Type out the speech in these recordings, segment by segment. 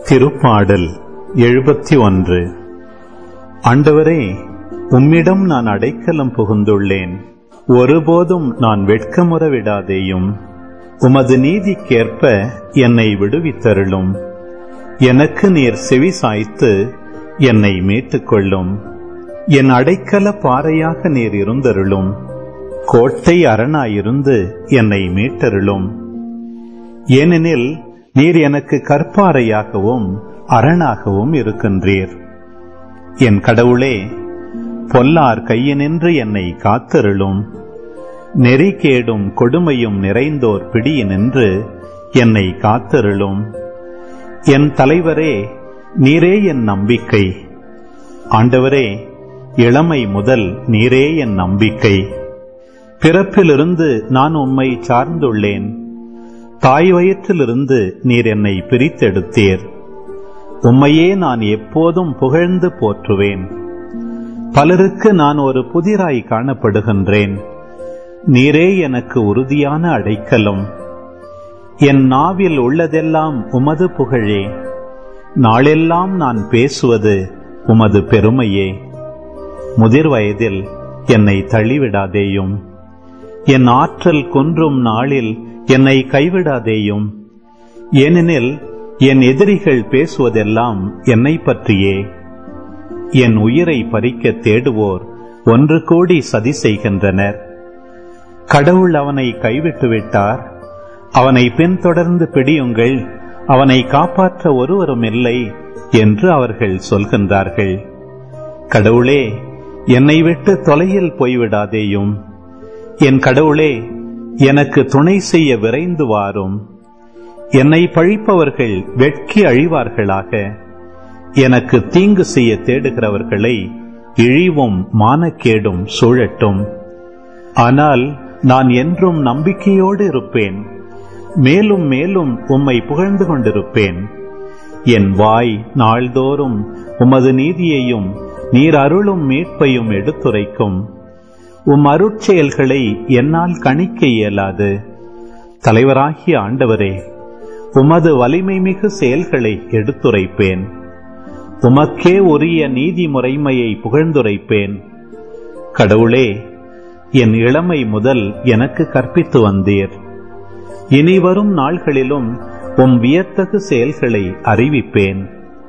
திருப்பாடல் எழுபத்தி ஒன்று ஆண்டவரே உம்மிடம் நான் அடைக்கலம் புகுந்துள்ளேன் ஒருபோதும் நான் வெட்கமுற விடாதேயும் உமது நீதிக்கேற்ப என்னை விடுவித்தருளும் எனக்கு நீர் செவி சாய்த்து என்னை மீட்டுக்கொள்ளும் என் அடைக்கல பாறையாக நீர் இருந்தருளும் கோட்டை அரணாயிருந்து என்னை மீட்டருளும் ஏனெனில் நீர் எனக்கு கற்பாறையாகவும் அரணாகவும் இருக்கின்றீர் என் கடவுளே பொல்லார் கையினின்று என்னை காத்தருளும் நெறிகேடும் கொடுமையும் நிறைந்தோர் பிடியினின்று என்னை காத்தருளும் என் தலைவரே நீரே என் நம்பிக்கை ஆண்டவரே இளமை முதல் நீரே என் நம்பிக்கை பிறப்பிலிருந்து நான் உம்மை சார்ந்துள்ளேன் தாய் வயிற்றிலிருந்து நீர் என்னை பிரித்தெடுத்தீர் உம்மையே நான் எப்போதும் புகழ்ந்து போற்றுவேன் பலருக்கு நான் ஒரு புதிராய் காணப்படுகின்றேன் நீரே எனக்கு உறுதியான அடைக்கலம் என் நாவில் உள்ளதெல்லாம் உமது புகழே நாளெல்லாம் நான் பேசுவது உமது பெருமையே முதிர் வயதில் என்னை தள்ளிவிடாதேயும் என் ஆற்றல் குன்றும் நாளில் என்னை கைவிடாதேயும் ஏனெனில் என் எதிரிகள் பேசுவதெல்லாம் என்னை பற்றியே என் உயிரை பறிக்க தேடுவோர் ஒன்று கூடி சதி செய்கின்றனர் கடவுள் அவனை கைவிட்டு விட்டார் அவனை பின்தொடர்ந்து பிடியுங்கள் அவனை காப்பாற்ற ஒருவரும் இல்லை என்று அவர்கள் சொல்கின்றார்கள் கடவுளே என்னை விட்டு தொலையில் போய்விடாதேயும் என் கடவுளே எனக்கு துணை செய்ய விரைந்து வாரும் என்னை பழிப்பவர்கள் வெட்கி அழிவார்களாக எனக்கு தீங்கு செய்ய தேடுகிறவர்களை இழிவும் மானக்கேடும் சூழட்டும் ஆனால் நான் என்றும் நம்பிக்கையோடு இருப்பேன் மேலும் மேலும் உம்மை புகழ்ந்து கொண்டிருப்பேன் என் வாய் நாள்தோறும் உமது நீதியையும் நீர் அருளும் மீட்பையும் எடுத்துரைக்கும் உம் அருட்செயல்களை என்னால் கணிக்க இயலாது தலைவராகிய ஆண்டவரே உமது வலிமை மிகு செயல்களை எடுத்துரைப்பேன் உமக்கே உரிய நீதி முறைமையை புகழ்ந்துரைப்பேன் கடவுளே என் இளமை முதல் எனக்கு கற்பித்து வந்தீர் இனி வரும் நாள்களிலும் உம் வியத்தகு செயல்களை அறிவிப்பேன்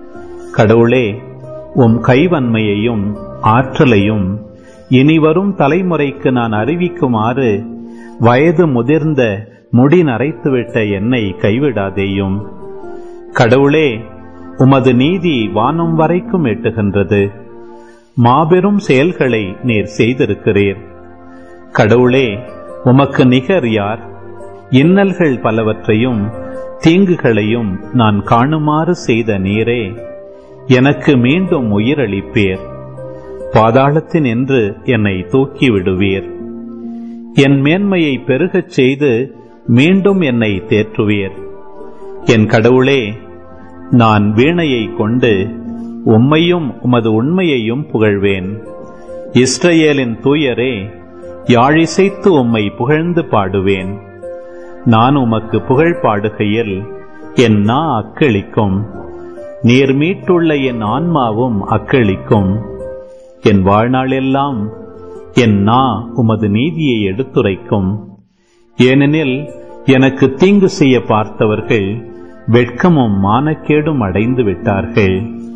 கடவுளே உம் கைவன்மையையும் ஆற்றலையும் இனி வரும் தலைமுறைக்கு நான் அறிவிக்குமாறு வயது முதிர்ந்த முடி நரைத்துவிட்ட என்னை கைவிடாதேயும் கடவுளே உமது நீதி வானம் வரைக்கும் எட்டுகின்றது மாபெரும் செயல்களை நீர் செய்திருக்கிறீர் கடவுளே உமக்கு நிகர் யார் இன்னல்கள் பலவற்றையும் தீங்குகளையும் நான் காணுமாறு செய்த நீரே எனக்கு மீண்டும் உயிரளிப்பீர் பாதாளத்தின் என்று என்னை தூக்கி விடுவீர் என் மேன்மையை பெருகச் செய்து மீண்டும் என்னை தேற்றுவீர் என் கடவுளே நான் வீணையை கொண்டு உம்மையும் உமது உண்மையையும் புகழ்வேன் இஸ்ரேலின் தூயரே யாழிசைத்து உம்மை புகழ்ந்து பாடுவேன் நான் உமக்கு புகழ் பாடுகையில் என் நா அக்களிக்கும் நீர் மீட்டுள்ள என் ஆன்மாவும் அக்களிக்கும் என் வாழ்நாளெல்லாம் என் நா உமது நீதியை எடுத்துரைக்கும் ஏனெனில் எனக்கு தீங்கு செய்ய பார்த்தவர்கள் வெட்கமும் மானக்கேடும் அடைந்து விட்டார்கள்